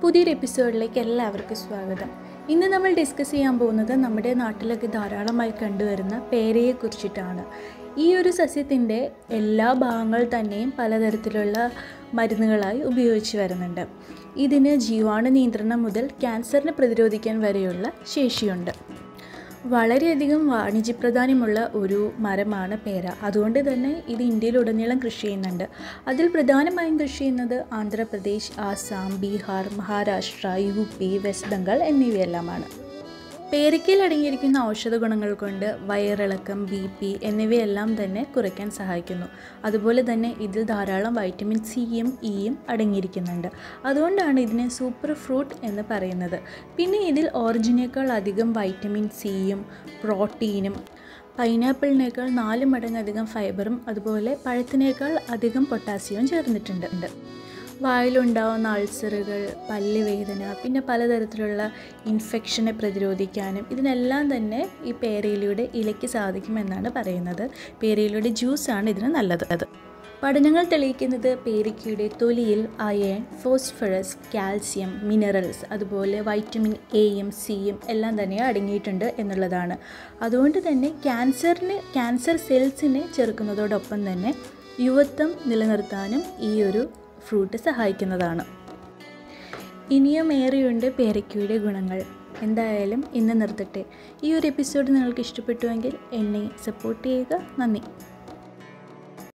പുതിയൊരു എപ്പിസോഡിലേക്ക് എല്ലാവർക്കും സ്വാഗതം ഇന്ന് നമ്മൾ ഡിസ്കസ് ചെയ്യാൻ പോകുന്നത് നമ്മുടെ നാട്ടിലൊക്കെ ധാരാളമായി കണ്ടുവരുന്ന പേരയെക്കുറിച്ചിട്ടാണ് ഈ ഒരു സസ്യത്തിൻ്റെ എല്ലാ ഭാഗങ്ങൾ തന്നെയും പലതരത്തിലുള്ള മരുന്നുകളായി ഉപയോഗിച്ച് വരുന്നുണ്ട് ഇതിന് ജീവാണു നിയന്ത്രണം മുതൽ ക്യാൻസറിനെ പ്രതിരോധിക്കാൻ വരെയുള്ള ശേഷിയുണ്ട് വളരെയധികം വാണിജ്യപ്രാധാന്യമുള്ള ഒരു മരമാണ് പേര അതുകൊണ്ട് തന്നെ ഇത് ഇന്ത്യയിലുടനീളം കൃഷി ചെയ്യുന്നുണ്ട് അതിൽ പ്രധാനമായും കൃഷി ചെയ്യുന്നത് Andhra Pradesh Assam Bihar Maharashtra U P west Bengal എന്നിവയെല്ലാമാണ് പേരയ്ക്കയിൽ അടങ്ങിയിരിക്കുന്ന ഔഷധ ഗുണങ്ങൾ കൊണ്ട് വയറിളക്കം ബി പി എന്നിവയെല്ലാം തന്നെ കുറയ്ക്കാൻ സഹായിക്കുന്നു അതുപോലെ തന്നെ ഇതിൽ ധാരാളം വൈറ്റമിൻ സിയും ഇയും അടങ്ങിയിരിക്കുന്നുണ്ട് അതുകൊണ്ടാണ് ഇതിനെ സൂപ്പർ ഫ്രൂട്ട് എന്ന് പറയുന്നത് പിന്നെ ഇതിൽ ഓറിജിനേക്കാൾ അധികം വൈറ്റമിൻ സിയും പ്രോട്ടീനും പൈനാപ്പിളിനേക്കാൾ നാല് മടങ്ങ് അധികം ഫൈബറും അതുപോലെ പഴത്തിനേക്കാൾ അധികം പൊട്ടാസ്യവും ചേർന്നിട്ടുണ്ട് വായിലുണ്ടാവുന്ന അൾസറുകൾ പല്ലുവേദന പിന്നെ പലതരത്തിലുള്ള ഇൻഫെക്ഷനെ പ്രതിരോധിക്കാനും ഇതിനെല്ലാം തന്നെ ഈ പേരയിലയുടെ ഇലയ്ക്ക് സാധിക്കുമെന്നാണ് പറയുന്നത് പേരയിലയുടെ ജ്യൂസാണ് ഇതിന് നല്ലത് പഠനങ്ങൾ തെളിയിക്കുന്നത് പേരിക്കയുടെ തൊലിയിൽ അയൺ ഫോസ്ഫറസ് കാൽസ്യം മിനറൽസ് അതുപോലെ വൈറ്റമിൻ എയും സിയും എല്ലാം തന്നെ അടങ്ങിയിട്ടുണ്ട് എന്നുള്ളതാണ് അതുകൊണ്ട് തന്നെ ക്യാൻസറിന് ക്യാൻസർ സെൽസിനെ ചെറുക്കുന്നതോടൊപ്പം തന്നെ യുവത്വം നിലനിർത്താനും ഈ ഒരു ഫ്രൂട്ട് സഹായിക്കുന്നതാണ് ഇനിയും ഏറെയുണ്ട് പേരയ്ക്കയുടെ ഗുണങ്ങൾ എന്തായാലും ഇന്ന് നിർത്തട്ടെ ഈ ഒരു എപ്പിസോഡ് നിങ്ങൾക്ക് ഇഷ്ടപ്പെട്ടുവെങ്കിൽ എന്നെ സപ്പോർട്ട് ചെയ്യുക നന്ദി